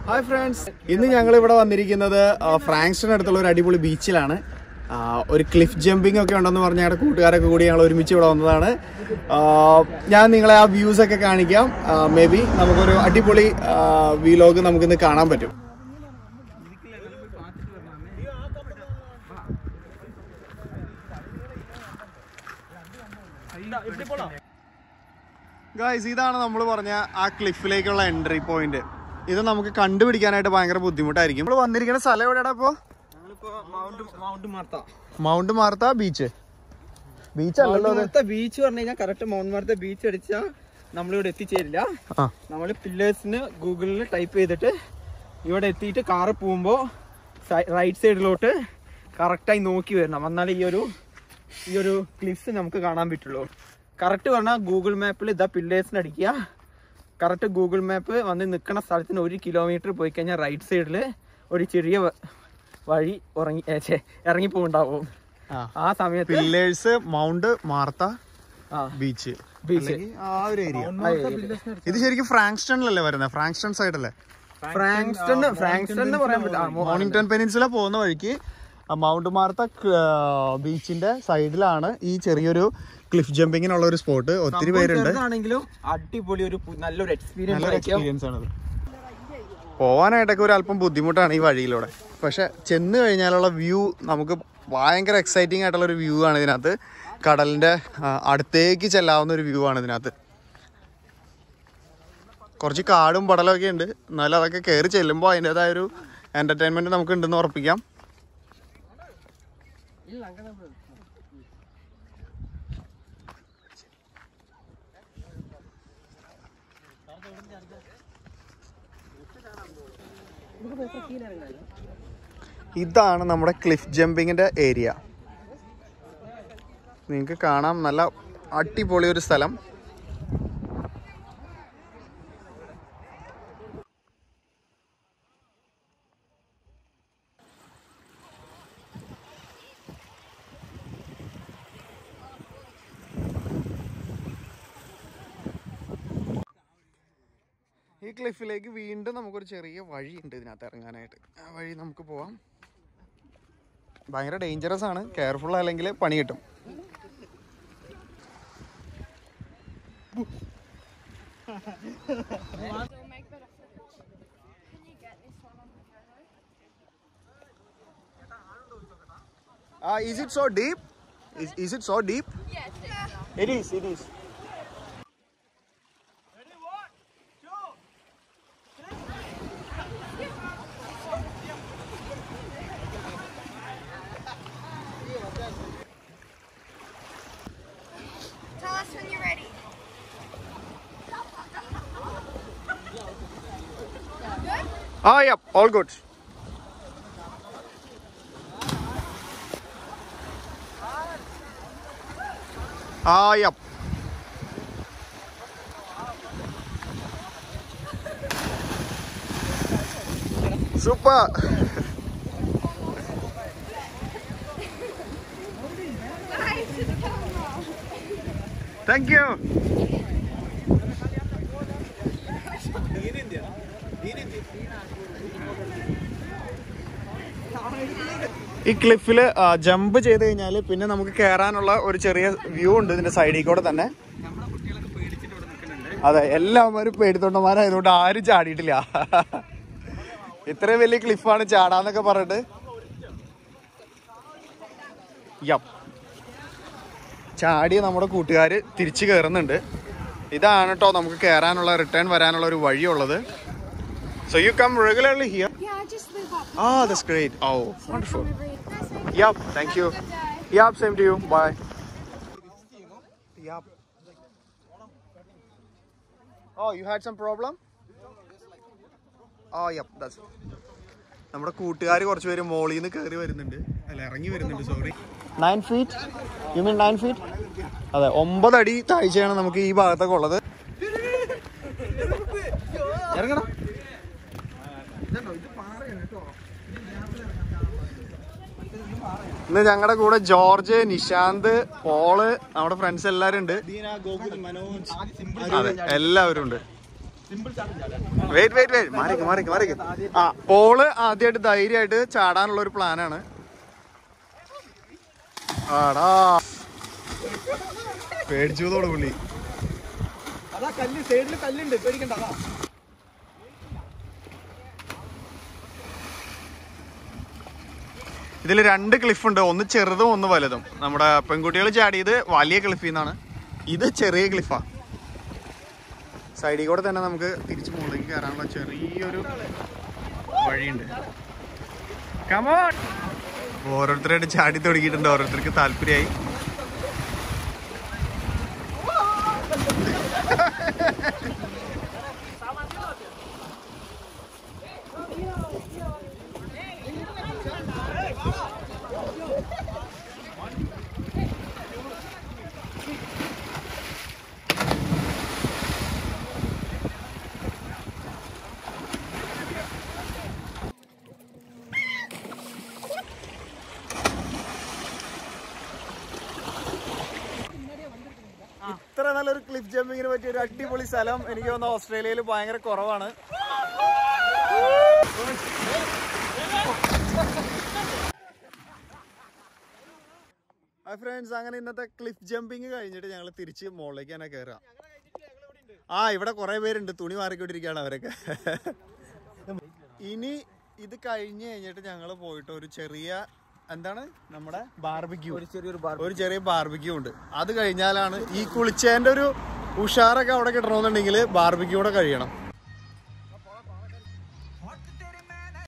Hi friends ഇന്ന് ഞങ്ങൾ ഇവിടെ വന്നിരിക്കുന്നത് ആ, ഫ്രാങ്സ്റ്റൺ അടുത്തുള്ള ഒരു അടിപൊളി ബീച്ചിലാണ് ആ, ഒരു ക്ലിഫ് ജമ്പിംഗ് ഒക്കെ ഉണ്ടെന്ന് പറഞ്ഞ ഞങ്ങളുടെ കൂട്ടുകാരൊക്കെ കൂടി ഞങ്ങൾ ഒരുമിച്ച് ഇവിടെ വന്നതാണ് ആ, ഞാൻ നിങ്ങളെ ആ വ്യൂസ് ഒക്കെ കാണിക്കാം മേ ബി നമുക്കൊരു അടിപൊളി വീലോഗ് നമുക്കിന്ന് കാണാൻ പറ്റും ഗായ്സ് ഇതാണ് നമ്മൾ പറഞ്ഞ ആ ക്ലിഫിലേക്കുള്ള എൻട്രി പോയിന്റ് ഇത് നമുക്ക് കണ്ടുപിടിക്കാനായിട്ട് ഭയങ്കര ബുദ്ധിമുട്ടായിരിക്കും നമ്മൾ വന്നിരിക്കുന്ന സ്ഥലം എവിടെയാടാ ഇപ്പോ മൗണ്ട് മാർത്ത ബീച്ച് ബീച്ച് അല്ലല്ലോ അത് ബീച്ച് പറഞ്ഞു കഴിഞ്ഞാൽ കറക്റ്റ് മൗണ്ട് മാർത്ത ബീച്ച് അടിച്ചാൽ നമ്മളിവിടെ എത്തിച്ചേരില്ല ആ നമ്മൾ പില്ലേഴ്സിന് ഗൂഗിളിൽ ടൈപ്പ് ചെയ്തിട്ട് ഇവിടെ എത്തിയിട്ട് കാറ് പോകുമ്പോൾ റൈറ്റ് സൈഡിലോട്ട് കറക്റ്റായി നോക്കി വരണം എന്നാലേ ഈ ഒരു ഈ ഒരു ക്ലിഫ്സ് നമുക്ക് കാണാൻ പറ്റുള്ളൂ കറക്റ്റ് പറഞ്ഞാൽ ഗൂഗിൾ മാപ്പിൽ ഇതാ പില്ലേഴ്സിന് അടിക്കുക കറക്റ്റ് ഗൂഗിൾ മാപ്പ് വന്ന് നിൽക്കുന്ന സ്ഥലത്തിന് ഒരു കിലോമീറ്റർ പോയി കഴിഞ്ഞാൽ റൈറ്റ് സൈഡിൽ ഒരു ചെറിയ വ- വഴി ഉറങ്ങി ഏ, ഛെ, ഇറങ്ങിപ്പോണ്ടാവും ആ ആ സമയത്ത് പില്ലേഴ്സ് മൗണ്ട് മാർത്ത ആ ബീച്ച് ബീച്ച് ആ ഒരു ഏരിയ ഇത് ശരിക്കും ഫ്രാങ്സ്റ്റണിലല്ലേ വരുന്നത് ഫ്രാങ്സ്റ്റൺ സൈഡല്ലേ ഫ്രാങ്സ്റ്റൺ ഫ്രാങ്സ്റ്റൺ എന്ന് പറയാൻ പറ്റില്ല ആ, മോ- മോർണിംഗ്ടൺ പെനിൻസുല പോകുന്ന വഴിക്ക് ആ മൗണ്ട് മാർത്ത ബീച്ചിന്റെ സൈഡിലാണ് ഈ ചെറിയൊരു ക്ലിഫ് ജമ്പിങ്ങിനുള്ള ഒരു സ്പോട്ട് ഒത്തിരി പേരുണ്ട് ചെറുതാണെങ്കിലും അടിപൊളി ഒരു പു- നല്ലൊരു എക്സ്പീരിയൻസ് നല്ലൊരു ആയിരിക്കും എക്സ്പീരിയൻസ് ആണത് പോവാനായിട്ടൊക്കെ ഒരു അല്പം ബുദ്ധിമുട്ടാണ് ഈ വഴിയിലൂടെ പക്ഷെ ചെന്ന് കഴിഞ്ഞാലുള്ള വ്യൂ നമുക്ക് ഭയങ്കര എക്സൈറ്റിംഗ് ആയിട്ടുള്ള ഒരു വ്യൂ ആണ് ഇതിനകത്ത് കടലിന്റെ ആ, അടുത്തേക്ക് ചെല്ലാവുന്ന ഒരു വ്യൂ ആണ് ഇതിനകത്ത് കുറച്ച് കാടും പടലും ഒക്കെ ഉണ്ട് എന്നാലും അതൊക്കെ കയറി ചെല്ലുമ്പോൾ അതിൻ്റെതായ ഒരു എന്റർടൈൻമെന്റ് നമുക്ക് ഉണ്ടെന്ന് ഉറപ്പിക്കാം ഇതാണ് നമ്മുടെ ക്ലിഫ് ജമ്പിങ്ങിന്റെ ഏരിയ നിങ്ങൾക്ക് കാണാം നല്ല അടിപൊളി ഒരു സ്ഥലം ഈ ക്ലിഫിലേക്ക് വീണ്ടും നമുക്കൊരു ചെറിയ വഴിയുണ്ട് ഇതിനകത്ത് ഇറങ്ങാനായിട്ട് ആ വഴി നമുക്ക് പോവാം ഭയങ്കര ഡേഞ്ചറസ് ആണ് കെയർഫുൾ അല്ലെങ്കിൽ പണി കിട്ടും Uh, is it so deep? Is, is it so deep? Yes. It is, it is. Tell us when you're ready. Ah, yep, all good. Ah, yep. Super. Thank you. ഈ ക്ലിഫിൽ jump ചെയ്ത് കഴിഞ്ഞാൽ പിന്നെ നമുക്ക് കയറാനുള്ള ഒരു ചെറിയ വ്യൂ ഉണ്ട് ഇതിന്റെ സൈഡിൽ കൂടെ തന്നെ അതെ എല്ലാവരും പേടിത്തൊണ്ടന്മാരായതുകൊണ്ട് ആരും ചാടിയിട്ടില്ല ഇത്രയും വലിയ ക്ലിഫാണ് ചാടാന്നൊക്കെ പറഞ്ഞിട്ട് യം ചാടി നമ്മുടെ കൂട്ടുകാർ തിരിച്ചു കയറുന്നുണ്ട് ഇതാണ് കേട്ടോ നമുക്ക് കയറാനുള്ള റിട്ടേൺ വരാനുള്ള ഒരു വഴിയുള്ളത് so you come regularly here Yeah, I just live up. Ah, that's great. Oh, wonderful. Every day. Yep, thank you. Yep, same to you. Bye. Yep. Oh, you had some problem? Oh, yep, that's നമ്മുടെ കൂട്ടുകാർ കുറച്ച് പേര് മോളിൽ നിന്ന് കയറി വരുന്നുണ്ട് അല്ല ഇറങ്ങി വരുന്നുണ്ട് sorry nine feet you mean nine feet അതെ ഒമ്പത് അടി താഴ്ചയാണ് നമുക്ക് ഈ ഭാഗത്തൊക്കെ ഉള്ളത് ഇറങ്ങണം ഇന്ന് ഞങ്ങളുടെ കൂടെ ജോർജ് നിശാന്ത് പോള് നമ്മുടെ ഫ്രണ്ട്സ് എല്ലാരും ഉണ്ട് അതെ എല്ലാവരും ഉണ്ട് simple challenge wait wait wait മാറിക്ക് മാറിക്ക് മാറിക്ക് ആ പോള് ആദ്യമായിട്ട് ധൈര്യമായിട്ട് ചാടാനുള്ള ഒരു പ്ലാനാണ് ആടാ പേടിച്ചതോട് പുള്ളി അതാ കല്ല് സൈഡിൽ കല്ലുണ്ട് പേടിക്കണ്ട അതാ ഇതിൽ രണ്ട് ക്ലിഫ് ഉണ്ട് ഒന്ന് ചെറുതും ഒന്ന് വലുതും നമ്മുടെ പെൺകുട്ടികൾ ചാടിയത് വലിയ ക്ലിഫിൽ നിന്നാണ് ഇത് ചെറിയ ക്ലിഫാ സൈഡിൽ കൂടെ തന്നെ നമുക്ക് തിരിച്ച് മുകളിലേക്ക് കയറാനുള്ള ചെറിയൊരു വഴിയുണ്ട് കമോൺ ഓരോരുത്തരായിട്ട് ചാടി തുടങ്ങിയിട്ടുണ്ട് ഓരോരുത്തർക്ക് താല്പര്യമായി ഇത്ര നല്ലൊരു ക്ലിഫ് ജമ്പിങ്ങിന് പറ്റിയ ഒരു അടിപൊളി സ്ഥലം എനിക്ക് തോന്നുന്നു ഓസ്ട്രേലിയയിൽ ഭയങ്കര കുറവാണ് ഹായ് ഫ്രണ്ട്സ് അങ്ങനെ ഇന്നത്തെ ക്ലിഫ് ജമ്പിങ് കഴിഞ്ഞിട്ട് ഞങ്ങൾ തിരിച്ച് മുകളിലേക്ക് തന്നെ കയറാം ആ ഇവിടെ കുറെ പേരുണ്ട് തുണി മാറിക്കൊണ്ടിരിക്കുകയാണ് അവരൊക്കെ ഇനി ഇത് കഴിഞ്ഞ് കഴിഞ്ഞിട്ട് ഞങ്ങൾ പോയിട്ട് ഒരു ചെറിയ എന്താണ് നമ്മുടെ ബാർബിക്യൂ ഒരു ചെറിയൊരു ബാർ ഒരു ചെറിയ ബാർബിക്യൂ ഉണ്ട് അത് കഴിഞ്ഞാലാണ് ഈ കുളിച്ചതിന്റെ ഒരു ഉഷാറൊക്കെ അവിടെ കിട്ടണമെന്നുണ്ടെങ്കിൽ ബാർബിക്യൂ കൂടെ കഴിയണം